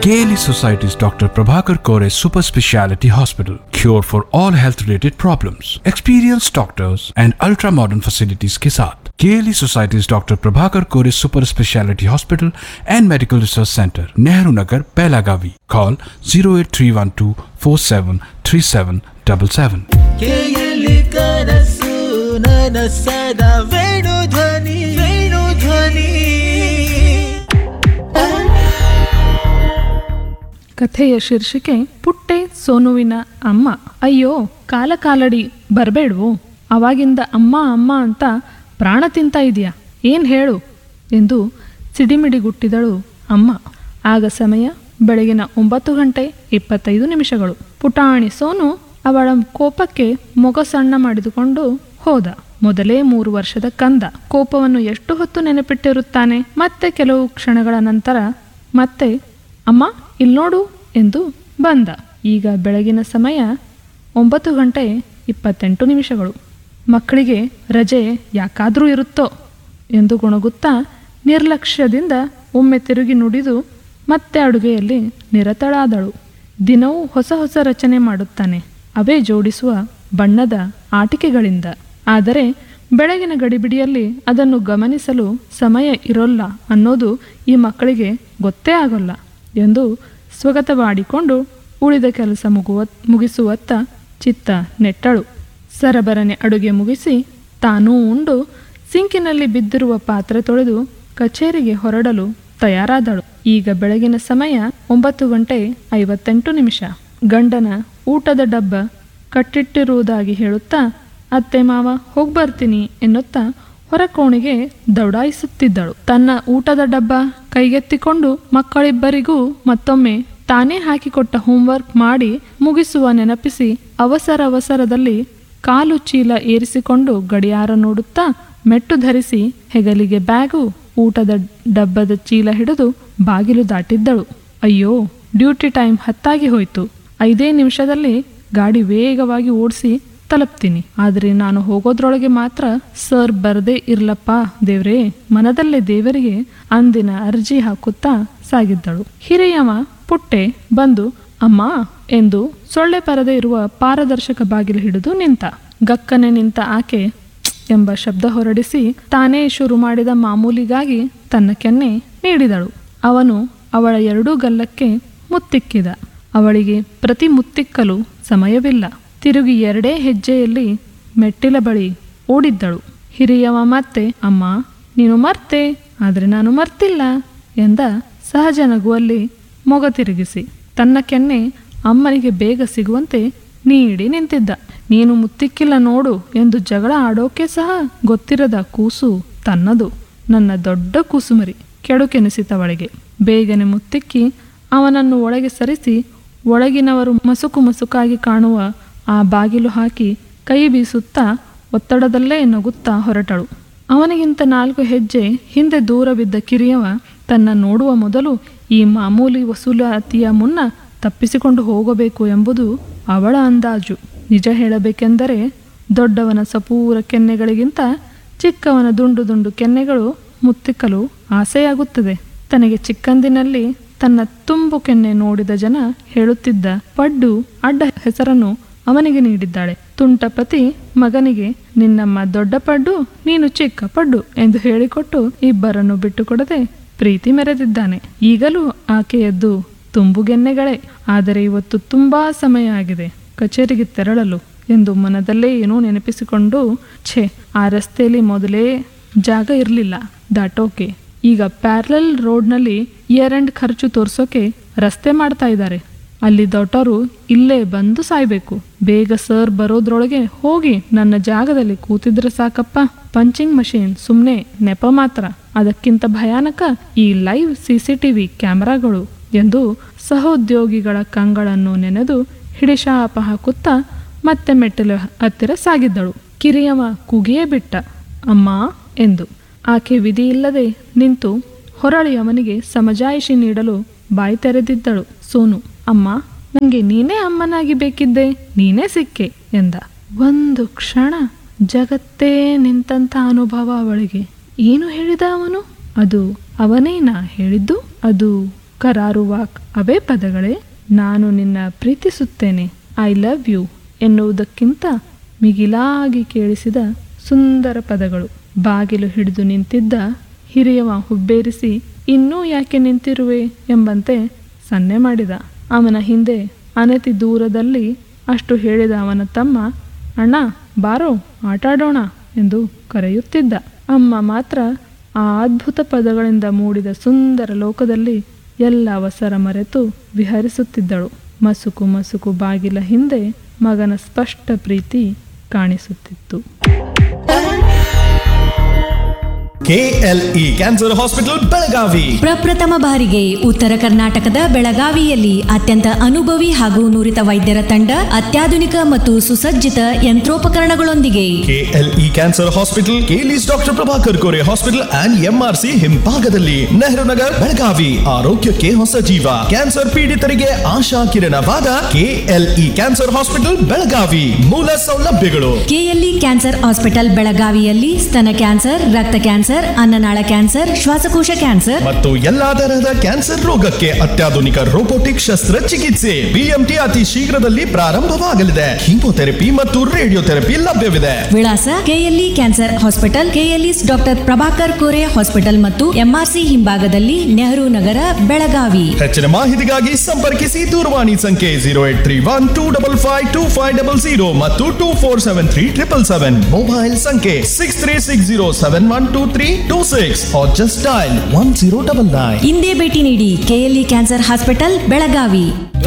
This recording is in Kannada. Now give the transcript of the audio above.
KLE Society's Dr. Prabhakar Kore Super Speciality Hospital. Cure for all health related problems. Experienced doctors and ultra modern facilities के साथ KLE Society's Dr. Prabhakar Kore Super Speciality Hospital and Medical Research Center, Nehru Nagar, Pelagavi. Call 08312 473777. ಕೇಯಲಿ ಕನಸು ನನಸದ ವೇಣು ಧ್ವನಿ ವೇಣು ಧ್ವನಿ ಕಥೆಯ ಶೀರ್ಷಿಕೆ ಪುಟ್ಟೆ ಸೋನುವಿನ ಅಮ್ಮ ಅಯ್ಯೋ ಕಾಲ ಕಾಲಡಿ ಬರಬೇಡ್ವು ಅವಾಗಿಂದ ಅಮ್ಮ ಅಮ್ಮ ಅಂತ ಪ್ರಾಣ ತಿಂತ ಇದೆಯಾ ಏನು ಹೇಳು ಎಂದು ಸಿಡಿಮಿಡಿಗುಟ್ಟಿದಳು ಅಮ್ಮ ಆಗ ಸಮಯ ಬೆಳಗಿನ ಒಂಬತ್ತು ಗಂಟೆ ಇಪ್ಪತ್ತೈದು ನಿಮಿಷಗಳು ಪುಟಾಣಿ ಸೋನು ಅವಳ ಕೋಪಕ್ಕೆ ಮೊಗ ಸಣ್ಣ ಮಾಡಿದುಕೊಂಡು ಹೋದ ಮೊದಲೇ ಮೂರು ವರ್ಷದ ಕಂದ ಕೋಪವನ್ನು ಎಷ್ಟು ಹೊತ್ತು ನೆನಪಿಟ್ಟಿರುತ್ತಾನೆ ಮತ್ತೆ ಕೆಲವು ಕ್ಷಣಗಳ ನಂತರ ಮತ್ತೆ ಅಮ್ಮ ಇಲ್ನೋಡು ಎಂದು ಬಂದ ಈಗ ಬೆಳಗಿನ ಸಮಯ ಒಂಬತ್ತು ಗಂಟೆ ಇಪ್ಪತ್ತೆಂಟು ನಿಮಿಷಗಳು ಮಕ್ಕಳಿಗೆ ರಜೆ ಯಾಕಾದರೂ ಇರುತ್ತೋ ಎಂದು ಗೊಣಗುತ್ತಾ ನಿರ್ಲಕ್ಷ್ಯದಿಂದ ಒಮ್ಮೆ ತಿರುಗಿ ನುಡಿದು ಮತ್ತೆ ಅಡುಗೆಯಲ್ಲಿ ನಿರತಳಾದಳು ದಿನವೂ ಹೊಸ ಹೊಸ ರಚನೆ ಮಾಡುತ್ತಾನೆ ಅವೇ ಜೋಡಿಸುವ ಬಣ್ಣದ ಆಟಿಕೆಗಳಿಂದ ಆದರೆ ಬೆಳಗಿನ ಗಡಿಬಿಡಿಯಲ್ಲಿ ಅದನ್ನು ಗಮನಿಸಲು ಸಮಯ ಇರೋಲ್ಲ ಅನ್ನೋದು ಈ ಮಕ್ಕಳಿಗೆ ಗೊತ್ತೇ ಆಗೋಲ್ಲ ಎಂದು ಸ್ವಗತವಾಡಿಕೊಂಡು ಉಳಿದ ಕೆಲಸ ಮುಗುವ ಮುಗಿಸುವತ್ತ ಚಿತ್ತ ನೆಟ್ಟಳು ಸರಬರನೆ ಅಡುಗೆ ಮುಗಿಸಿ ತಾನೂ ಉಂಡು ಸಿಂಕಿನಲ್ಲಿ ಬಿದ್ದಿರುವ ಪಾತ್ರೆ ತೊಳೆದು ಕಚೇರಿಗೆ ಹೊರಡಲು ತಯಾರಾದಳು ಈಗ ಬೆಳಗಿನ ಸಮಯ ಒಂಬತ್ತು ಗಂಟೆ ಐವತ್ತೆಂಟು ನಿಮಿಷ ಗಂಡನ ಊಟದ ಡಬ್ಬ ಕಟ್ಟಿಟ್ಟಿರುವುದಾಗಿ ಹೇಳುತ್ತಾ ಅತ್ತೆ ಮಾವ ಹೋಗ್ಬರ್ತೀನಿ ಎನ್ನುತ್ತಾ ಹೊರಕೋಣೆಗೆ ದೌಡಾಯಿಸುತ್ತಿದ್ದಳು ತನ್ನ ಊಟದ ಡಬ್ಬ ಕೈಗೆತ್ತಿಕೊಂಡು ಮಕ್ಕಳಿಬ್ಬರಿಗೂ ಮತ್ತೊಮ್ಮೆ ತಾನೇ ಹಾಕಿಕೊಟ್ಟ ಹೋಂವರ್ಕ್ ಮಾಡಿ ಮುಗಿಸುವ ನೆನಪಿಸಿ ಅವಸರ ಅವಸರದಲ್ಲಿ ಕಾಲು ಚೀಲ ಏರಿಸಿಕೊಂಡು ಗಡಿಯಾರ ನೋಡುತ್ತಾ ಮೆಟ್ಟು ಧರಿಸಿ ಹೆಗಲಿಗೆ ಬ್ಯಾಗು ಊಟದ ಡಬ್ಬದ ಚೀಲ ಹಿಡಿದು ಬಾಗಿಲು ದಾಟಿದ್ದಳು ಅಯ್ಯೋ ಡ್ಯೂಟಿ ಟೈಮ್ ಹತ್ತಾಗಿ ಹೋಯ್ತು ಐದೇ ನಿಮಿಷದಲ್ಲಿ ಗಾಡಿ ವೇಗವಾಗಿ ಓಡಿಸಿ ತಲುಪ್ತೀನಿ ಆದರೆ ನಾನು ಹೋಗೋದ್ರೊಳಗೆ ಮಾತ್ರ ಸರ್ ಬರದೇ ಇರ್ಲಪ್ಪ ದೇವ್ರೇ ಮನದಲ್ಲೇ ದೇವರಿಗೆ ಅಂದಿನ ಅರ್ಜಿ ಹಾಕುತ್ತಾ ಸಾಗಿದ್ದಳು ಹಿರಿಯವ ಪುಟ್ಟೆ ಬಂದು ಅಮ್ಮ ಎಂದು ಸೊಳ್ಳೆ ಪರದೆ ಇರುವ ಪಾರದರ್ಶಕ ಬಾಗಿಲು ಹಿಡಿದು ನಿಂತ ಗಕ್ಕನೆ ನಿಂತ ಆಕೆ ಎಂಬ ಶಬ್ದ ಹೊರಡಿಸಿ ತಾನೇ ಶುರು ಮಾಡಿದ ಮಾಮೂಲಿಗಾಗಿ ತನ್ನ ಕೆನ್ನೆ ನೀಡಿದಳು ಅವನು ಅವಳ ಎರಡೂ ಗಲ್ಲಕ್ಕೆ ಮುತ್ತಿಕ್ಕಿದ ಅವಳಿಗೆ ಪ್ರತಿ ಮುತ್ತಿಕ್ಕಲು ಸಮಯವಿಲ್ಲ ತಿರುಗಿ ಎರಡೇ ಹೆಜ್ಜೆಯಲ್ಲಿ ಮೆಟ್ಟಿಲ ಬಳಿ ಓಡಿದ್ದಳು ಹಿರಿಯವ ಮತ್ತೆ ಅಮ್ಮ ನೀನು ಮರ್ತೆ ಆದರೆ ನಾನು ಮರ್ತಿಲ್ಲ ಎಂದ ಸಹಜ ನಗುವಲ್ಲಿ ಮೊಗ ತಿರುಗಿಸಿ ತನ್ನ ಕೆನ್ನೆ ಅಮ್ಮನಿಗೆ ಬೇಗ ಸಿಗುವಂತೆ ನೀಡಿ ನಿಂತಿದ್ದ ನೀನು ಮುತ್ತಿಕ್ಕಿಲ್ಲ ನೋಡು ಎಂದು ಜಗಳ ಆಡೋಕೆ ಸಹ ಗೊತ್ತಿರದ ಕೂಸು ತನ್ನದು ನನ್ನ ದೊಡ್ಡ ಕೂಸುಮರಿ ಕೆಡುಕೆನಿಸಿತವಳಿಗೆ ಬೇಗನೆ ಮುತ್ತಿಕ್ಕಿ ಅವನನ್ನು ಒಳಗೆ ಸರಿಸಿ ಒಳಗಿನವರು ಮಸುಕು ಮಸುಕಾಗಿ ಕಾಣುವ ಆ ಬಾಗಿಲು ಹಾಕಿ ಕೈ ಬೀಸುತ್ತಾ ಒತ್ತಡದಲ್ಲೇ ನಗುತ್ತಾ ಹೊರಟಳು ಅವನಿಗಿಂತ ನಾಲ್ಕು ಹೆಜ್ಜೆ ಹಿಂದೆ ದೂರ ಬಿದ್ದ ಕಿರಿಯವ ತನ್ನ ನೋಡುವ ಮೊದಲು ಈ ಮಾಮೂಲಿ ವಸೂಲಾತಿಯ ಮುನ್ನ ತಪ್ಪಿಸಿಕೊಂಡು ಹೋಗಬೇಕು ಎಂಬುದು ಅವಳ ಅಂದಾಜು ನಿಜ ಹೇಳಬೇಕೆಂದರೆ ದೊಡ್ಡವನ ಸಪೂರ ಕೆನ್ನೆಗಳಿಗಿಂತ ಚಿಕ್ಕವನ ದುಂಡು ದುಂಡು ಕೆನ್ನೆಗಳು ಮುತ್ತಿಕ್ಕಲು ಆಸೆಯಾಗುತ್ತದೆ ತನಗೆ ಚಿಕ್ಕಂದಿನಲ್ಲಿ ತನ್ನ ತುಂಬು ಕೆನ್ನೆ ನೋಡಿದ ಜನ ಹೇಳುತ್ತಿದ್ದ ಪಡ್ಡು ಅಡ್ಡ ಹೆಸರನ್ನು ಅವನಿಗೆ ನೀಡಿದ್ದಾಳೆ ತುಂಟಪತಿ ಮಗನಿಗೆ ನಿನ್ನಮ್ಮ ದೊಡ್ಡ ಪಡ್ಡು ನೀನು ಚಿಕ್ಕ ಪಡ್ಡು ಎಂದು ಹೇಳಿಕೊಟ್ಟು ಇಬ್ಬರನ್ನು ಬಿಟ್ಟುಕೊಡದೆ ಪ್ರೀತಿ ಮೆರೆದಿದ್ದಾನೆ ಈಗಲೂ ಆಕೆಯದ್ದು ತುಂಬುಗೆನ್ನೆಗಳೇ ಆದರೆ ಇವತ್ತು ತುಂಬಾ ಸಮಯ ಆಗಿದೆ ಕಚೇರಿಗೆ ತೆರಳಲು ಎಂದು ಮನದಲ್ಲೇ ಏನೋ ನೆನಪಿಸಿಕೊಂಡು ಛೇ ಆ ರಸ್ತೆಯಲ್ಲಿ ಮೊದಲೇ ಜಾಗ ಇರಲಿಲ್ಲ ದಾಟೋಕೆ ಈಗ ಪ್ಯಾರಲಲ್ ರೋಡ್ನಲ್ಲಿ ಇಯರ್ ಎಂಡ್ ಖರ್ಚು ತೋರ್ಸೋಕೆ ರಸ್ತೆ ಮಾಡ್ತಾ ಇದ್ದಾರೆ ಅಲ್ಲಿ ದೊಡ್ಡವರು ಇಲ್ಲೇ ಬಂದು ಸಾಯ್ಬೇಕು ಬೇಗ ಸರ್ ಬರೋದ್ರೊಳಗೆ ಹೋಗಿ ನನ್ನ ಜಾಗದಲ್ಲಿ ಕೂತಿದ್ರೆ ಸಾಕಪ್ಪ ಪಂಚಿಂಗ್ ಮಷೀನ್ ಸುಮ್ಮನೆ ನೆಪ ಮಾತ್ರ ಅದಕ್ಕಿಂತ ಭಯಾನಕ ಈ ಲೈವ್ ಸಿಸಿಟಿವಿ ಕ್ಯಾಮೆರಾಗಳು ಎಂದು ಸಹೋದ್ಯೋಗಿಗಳ ಕಂಗಳನ್ನು ನೆನೆದು ಹಿಡಿಶಾಪ ಹಾಕುತ್ತಾ ಮತ್ತೆ ಮೆಟ್ಟಲು ಹತ್ತಿರ ಸಾಗಿದ್ದಳು ಕಿರಿಯವ ಕೂಗಿಯೇ ಬಿಟ್ಟ ಅಮ್ಮ ಎಂದು ಆಕೆ ವಿಧಿಯಿಲ್ಲದೆ ನಿಂತು ಹೊರಳಿ ಅವನಿಗೆ ಸಮಜಾಯಿಷಿ ನೀಡಲು ಬಾಯಿ ತೆರೆದಿದ್ದಳು ಸೋನು ಅಮ್ಮ ನನಗೆ ನೀನೇ ಅಮ್ಮನಾಗಿ ಬೇಕಿದ್ದೆ ನೀನೇ ಸಿಕ್ಕೆ ಎಂದ ಒಂದು ಕ್ಷಣ ಜಗತ್ತೇ ನಿಂತಂತ ಅನುಭವ ಅವಳಿಗೆ ಏನು ಹೇಳಿದ ಅವನು ಅದು ಅವನೇನಾ ಹೇಳಿದ್ದು ಅದು ಕರಾರುವಾಕ್ ಅವೇ ಪದಗಳೇ ನಾನು ನಿನ್ನ ಪ್ರೀತಿಸುತ್ತೇನೆ ಐ ಲವ್ ಯು ಎನ್ನುವುದಕ್ಕಿಂತ ಮಿಗಿಲಾಗಿ ಕೇಳಿಸಿದ ಸುಂದರ ಪದಗಳು ಬಾಗಿಲು ಹಿಡಿದು ನಿಂತಿದ್ದ ಹಿರಿಯವ ಹುಬ್ಬೇರಿಸಿ ಇನ್ನೂ ಯಾಕೆ ನಿಂತಿರುವೆ ಎಂಬಂತೆ ಸನ್ನೆ ಮಾಡಿದ ಅವನ ಹಿಂದೆ ಅನತಿ ದೂರದಲ್ಲಿ ಅಷ್ಟು ಹೇಳಿದ ಅವನ ತಮ್ಮ ಅಣ್ಣ ಬಾರೋ ಆಟಾಡೋಣ ಎಂದು ಕರೆಯುತ್ತಿದ್ದ ಅಮ್ಮ ಮಾತ್ರ ಆ ಅದ್ಭುತ ಪದಗಳಿಂದ ಮೂಡಿದ ಸುಂದರ ಲೋಕದಲ್ಲಿ ಎಲ್ಲ ಅವಸರ ಮರೆತು ವಿಹರಿಸುತ್ತಿದ್ದಳು ಮಸುಕು ಮಸುಕು ಬಾಗಿಲ ಹಿಂದೆ ಮಗನ ಸ್ಪಷ್ಟ ಪ್ರೀತಿ ಕಾಣಿಸುತ್ತಿತ್ತು ಕೆಎಲ್ಇ ಕ್ಯಾನ್ಸರ್ ಹಾಸ್ಪಿಟಲ್ ಬೆಳಗಾವಿ ಪ್ರಪ್ರಥಮ ಬಾರಿಗೆ ಉತ್ತರ ಕರ್ನಾಟಕದ ಬೆಳಗಾವಿಯಲ್ಲಿ ಅತ್ಯಂತ ಅನುಭವಿ ಹಾಗೂ ನುರಿತ ವೈದ್ಯರ ತಂಡ ಅತ್ಯಾಧುನಿಕ ಮತ್ತು ಸುಸಜ್ಜಿತ ಯಂತ್ರೋಪಕರಣಗಳೊಂದಿಗೆ KLE cancer hospital KLE's doctor Prabhakar Kore hospital and MRC ಹಿಂಭಾಗದಲ್ಲಿ ನೆಹರು ನಗರ್ ಬೆಳಗಾವಿ ಆರೋಗ್ಯಕ್ಕೆ ಹೊಸ ಜೀವ ಕ್ಯಾನ್ಸರ್ ಪೀಡಿತರಿಗೆ ಆಶಾ ಕಿರಣವಾದ ಕೆಎಲ್ಇ ಕ್ಯಾನ್ಸರ್ ಹಾಸ್ಪಿಟಲ್ ಬೆಳಗಾವಿ ಮೂಲ ಸೌಲಭ್ಯಗಳು ಕೆಎಲ್ಇ ಕ್ಯಾನ್ಸರ್ ಹಾಸ್ಪಿಟಲ್ ಬೆಳಗಾವಿಯಲ್ಲಿ ಸ್ತನ ಕ್ಯಾನ್ಸರ್ ರಕ್ತ ಕ್ಯಾನ್ಸರ್ ಅನ್ನನಾಳ ಕ್ಯಾನ್ಸರ್ ಶ್ವಾಸಕೋಶ ಕ್ಯಾನ್ಸರ್ ಮತ್ತು ಎಲ್ಲಾ ತರಹದ ಕ್ಯಾನ್ಸರ್ ರೋಗಕ್ಕೆ ಅತ್ಯಾಧುನಿಕ ರೋಬೋಟಿಕ್ ಶಸ್ತ್ರಚಿಕಿತ್ಸೆ ಬಿಎಂಟಿ ಅತಿ ಶೀಘ್ರದಲ್ಲಿ ಪ್ರಾರಂಭವಾಗಲಿದೆ ಕೀಮೋಥೆರಪಿ ಮತ್ತು ರೇಡಿಯೋಥೆರಪಿ ಲಭ್ಯವಿದೆ ವಿಳಾಸ KLE cancer hospital KLE's doctor Prabhakar Kore hospital ಮತ್ತು ಎಂಆರ್ಸಿ ಹಿಂಭಾಗದಲ್ಲಿ ನೆಹರು ನಗರ ಬೆಳಗಾವಿ ಹೆಚ್ಚಿನ ಮಾಹಿತಿಗಾಗಿ ಸಂಪರ್ಕಿಸಿ ದೂರವಾಣಿ ಸಂಖ್ಯೆ zero eight three one two double five two five double zero ಮತ್ತು two four seven three triple seven mobile ಸಂಖ್ಯೆ six three six zero seven one two three two six just dial one zero double nine ಇಂದೇ ಭೇಟಿ ನೀಡಿ ಕೆಎಲ್ಇ ಕ್ಯಾನ್ಸರ್ ಹಾಸ್ಪಿಟಲ್ ಬೆಳಗಾವಿ